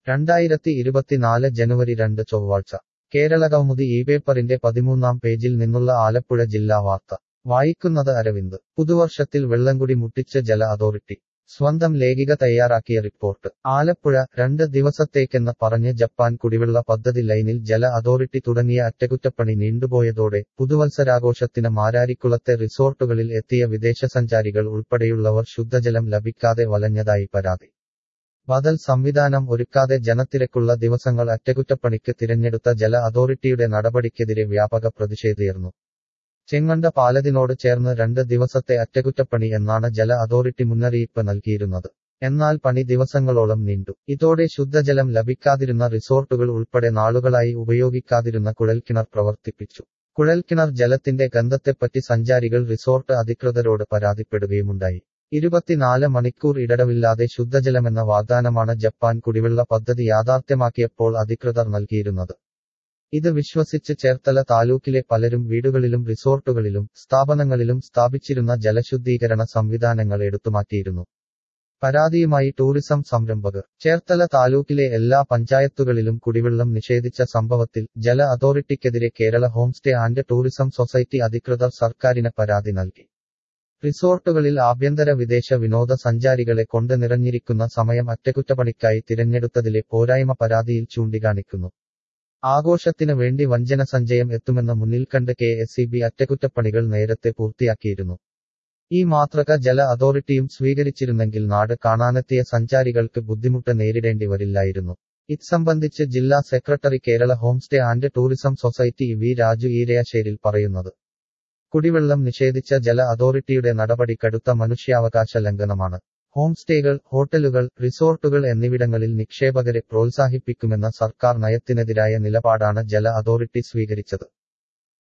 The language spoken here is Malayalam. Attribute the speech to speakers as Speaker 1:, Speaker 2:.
Speaker 1: രണ്ടായിരത്തി ഇരുപത്തിനാല് ജനുവരി രണ്ട് ചൊവ്വാഴ്ച കേരളകൗമുദി ഈ പേപ്പറിന്റെ പതിമൂന്നാം പേജിൽ നിന്നുള്ള ആലപ്പുഴ ജില്ലാ വാർത്ത വായിക്കുന്നത് അരവിന്ദ് പുതുവർഷത്തിൽ വെള്ളംകുടി മുട്ടിച്ച ജല അതോറിറ്റി സ്വന്തം ലേഖിക തയ്യാറാക്കിയ റിപ്പോർട്ട് ആലപ്പുഴ രണ്ട് ദിവസത്തേക്കെന്ന് പറഞ്ഞ് ജപ്പാൻ കുടിവെള്ള പദ്ധതി ലൈനിൽ ജല അതോറിറ്റി തുടങ്ങിയ അറ്റകുറ്റപ്പണി നീണ്ടുപോയതോടെ പുതുവത്സരാഘോഷത്തിന് മാരാരിക്കുളത്തെ റിസോർട്ടുകളിൽ എത്തിയ വിദേശസഞ്ചാരികൾ ഉൾപ്പെടെയുള്ളവർ ശുദ്ധജലം ലഭിക്കാതെ വലഞ്ഞതായി പരാതി ബദൽ സംവിധാനം ഒരുക്കാതെ ജനത്തിരക്കുള്ള ദിവസങ്ങൾ അറ്റകുറ്റപ്പണിക്ക് തിരഞ്ഞെടുത്ത ജല അതോറിറ്റിയുടെ നടപടിക്കെതിരെ വ്യാപക പ്രതിഷേധുയർന്നു ചെങ്ങണ്ട പാലത്തിനോട് ചേർന്ന് രണ്ട് ദിവസത്തെ അറ്റകുറ്റപ്പണി എന്നാണ് ജല അതോറിറ്റി മുന്നറിയിപ്പ് നൽകിയിരുന്നത് എന്നാൽ പണി ദിവസങ്ങളോളം നീണ്ടു ഇതോടെ ശുദ്ധജലം ലഭിക്കാതിരുന്ന റിസോർട്ടുകൾ ഉൾപ്പെടെ നാളുകളായി ഉപയോഗിക്കാതിരുന്ന കുഴൽക്കിണർ പ്രവർത്തിപ്പിച്ചു കുഴൽക്കിണർ ജലത്തിന്റെ ഗന്ധത്തെപ്പറ്റി സഞ്ചാരികൾ റിസോർട്ട് അധികൃതരോട് പരാതിപ്പെടുകയുമുണ്ടായി ഇരുപത്തിനാല് മണിക്കൂർ ഇടവില്ലാതെ ശുദ്ധജലമെന്ന വാഗ്ദാനമാണ് ജപ്പാൻ കുടിവെള്ള പദ്ധതി യാഥാർത്ഥ്യമാക്കിയപ്പോൾ അധികൃതർ നൽകിയിരുന്നത് ഇത് വിശ്വസിച്ച് ചേർത്തല താലൂക്കിലെ പലരും വീടുകളിലും റിസോർട്ടുകളിലും സ്ഥാപനങ്ങളിലും സ്ഥാപിച്ചിരുന്ന ജലശുദ്ധീകരണ സംവിധാനങ്ങൾ എടുത്തുമാറ്റിയിരുന്നു പരാതിയുമായി ടൂറിസം സംരംഭകർ ചേർത്തല താലൂക്കിലെ എല്ലാ പഞ്ചായത്തുകളിലും കുടിവെള്ളം നിഷേധിച്ച സംഭവത്തിൽ ജല അതോറിറ്റിക്കെതിരെ Kerala homestay and tourism society അധികൃതർ സർക്കാരിന് പരാതി നൽകി റിസോർട്ടുകളിൽ ആഭ്യന്തര വിദേശ വിനോദസഞ്ചാരികളെ കൊണ്ട് നിറഞ്ഞിരിക്കുന്ന സമയം അറ്റകുറ്റപ്പണിക്കായി തിരഞ്ഞെടുത്തതിലെ പോരായ്മ പരാതിയിൽ ചൂണ്ടിക്കാണിക്കുന്നു ആഘോഷത്തിന് വേണ്ടി വഞ്ചന സഞ്ചയം എത്തുമെന്ന് മുന്നിൽ കണ്ട് കെ എസ് ഇ ബി അറ്റകുറ്റപ്പണികൾ നേരത്തെ പൂർത്തിയാക്കിയിരുന്നു ഈ മാതൃക ജല അതോറിറ്റിയും സ്വീകരിച്ചിരുന്നെങ്കിൽ നാട് കാണാനെത്തിയ സഞ്ചാരികൾക്ക് ബുദ്ധിമുട്ട് നേരിടേണ്ടി വരില്ലായിരുന്നു ഇത്സംബന്ധിച്ച് ജില്ലാ secretary Kerala homestay and tourism society V Raju Eerayasseril പറയുന്നത് കുടിവെള്ളം നിഷേധിച്ച ജല അതോറിറ്റിയുടെ നടപടി കടുത്ത മനുഷ്യാവകാശ ലംഘനമാണ് ഹോംസ്റ്റേകൾ ഹോട്ടലുകൾ റിസോർട്ടുകൾ എന്നിവിടങ്ങളിൽ നിക്ഷേപകരെ പ്രോത്സാഹിപ്പിക്കുമെന്ന സർക്കാർ നയത്തിനെതിരായ നിലപാടാണ് ജല അതോറിറ്റി സ്വീകരിച്ചത്